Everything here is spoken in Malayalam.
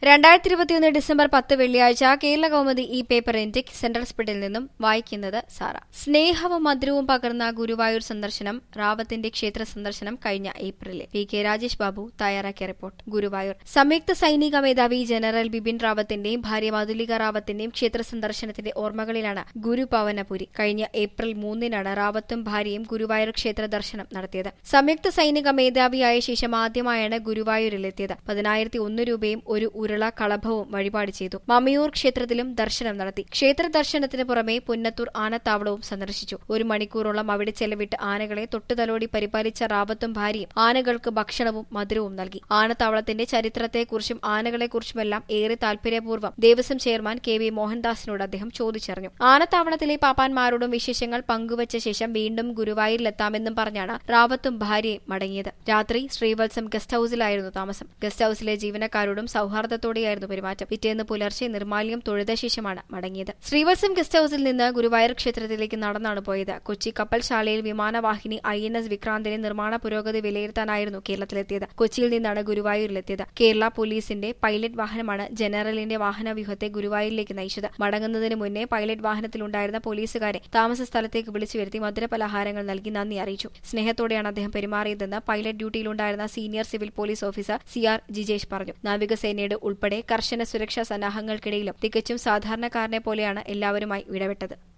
രണ്ടായിരത്തി ഇരുപത്തിയൊന്ന് ഡിസംബർ പത്ത് വെള്ളിയാഴ്ച കേരള കൗമുദി ഈ പേപ്പർ ഇന്ത്യക്ക് സെൻട്രൽ സ്പിഡിൽ നിന്നും വായിക്കുന്നത് സാറ സ്നേഹവും മധുരവും പകർന്ന ഗുരുവായൂർ സന്ദർശനം റാവത്തിന്റെ ക്ഷേത്ര സന്ദർശനം കഴിഞ്ഞ ഏപ്രിലിൽ പി കെ രാജേഷ് ബാബു തയ്യാറാക്കിയ റിപ്പോർട്ട് ഗുരുവായൂർ സംയുക്ത സൈനിക മേധാവി ജനറൽ ബിപിൻ റാവത്തിന്റെയും ഭാര്യ മധുലിക റാവത്തിന്റെയും ക്ഷേത്ര സന്ദർശനത്തിന്റെ ഓർമ്മകളിലാണ് ഗുരുപവനപുരി കഴിഞ്ഞ ഏപ്രിൽ മൂന്നിനാണ് റാവത്തും ഭാര്യയും ഗുരുവായൂർ ക്ഷേത്ര ദർശനം നടത്തിയത് സംയുക്ത സൈനിക മേധാവിയായ ശേഷം ആദ്യമായാണ് ഗുരുവായൂരിലെത്തിയത് പതിനായിരത്തി ഒന്ന് രൂപയും ഒരു ഉരുള കളഭവും വഴിപാട് ചെയ്തു മമിയൂർ ക്ഷേത്രത്തിലും ദർശനം നടത്തി ക്ഷേത്ര ദർശനത്തിന് പുറമെ പുന്നത്തൂർ ആനത്താവളവും സന്ദർശിച്ചു ഒരു മണിക്കൂറോളം അവിടെ ചെലവിട്ട് ആനകളെ തൊട്ടുതലോടി പരിപാലിച്ച റാവത്തും ഭാര്യയും ആനകൾക്ക് ഭക്ഷണവും മധുരവും നൽകി ആനത്താവളത്തിന്റെ ചരിത്രത്തെക്കുറിച്ചും ആനകളെക്കുറിച്ചുമെല്ലാം ഏറെ താൽപര്യപൂർവ്വം ദേവസ്വം ചെയർമാൻ കെ വി മോഹൻദാസിനോട് അദ്ദേഹം ചോദിച്ചറിഞ്ഞു ആനത്താവളത്തിലെ പാപ്പാന്മാരോടും വിശേഷങ്ങൾ പങ്കുവച്ച ശേഷം വീണ്ടും ഗുരുവായൂരിലെത്താമെന്നും പറഞ്ഞാണ് റാവത്തും ഭാര്യയും മടങ്ങിയത് രാത്രി ശ്രീവത്സം ഗസ്റ്റ് ഹൌസിലായിരുന്നു താമസം ഗസ്റ്റ് ഹൌസിലെ ജീവനക്കാരോടും സൌഹാർദ്ദത്തോടെയായിരുന്നു പെരുമാറ്റം പിറ്റേന്ന് പുലർച്ചെ നിർമാല്യം തൊഴുത ശേഷമാണ് മടങ്ങിയത് ശ്രീവത്സം ഗസ്റ്റ് ഹൌസിൽ നിന്ന് ഗുരുവായൂർ ക്ഷേത്രത്തിലേക്ക് നടന്നാണ് പോയത് കൊച്ചി കപ്പൽശാലയിൽ വിമാനവാഹിനി ഐ എൻ എസ് വിക്രാന്തിന്റെ നിർമ്മാണ പുരോഗതി വിലയിരുത്താനായിരുന്നു കേരളത്തിലെത്തിയത് കൊച്ചിയിൽ നിന്നാണ് ഗുരുവായൂരിലെത്തിയത് കേരള പോലീസിന്റെ പൈലറ്റ് വാഹനമാണ് ജനറലിന്റെ വാഹനവ്യൂഹത്തെ ഗുരുവായൂരിലേക്ക് നയിച്ചത് മടങ്ങുന്നതിന് മുന്നേ പൈലറ്റ് വാഹനത്തിലുണ്ടായിരുന്ന പോലീസുകാരെ താമസ സ്ഥലത്തേക്ക് വിളിച്ചു വരുത്തി മധുരപലഹാരങ്ങൾ നൽകി നന്ദി അറിയിച്ചു സ്നേഹത്തോടെയാണ് അദ്ദേഹം പെരുമാറിയതെന്ന് പൈലറ്റ് ഡ്യൂട്ടിയിലുണ്ടായിരുന്ന senior civil police officer C R Jijesh പറഞ്ഞു നാവികസേനയുടെ ഉൾപ്പെടെ കർശന സുരക്ഷാ സന്നാഹങ്ങൾക്കിടയിലും തികച്ചും സാധാരണക്കാരനെ പോലെയാണ് എല്ലാവരുമായി ഇടപെട്ടത്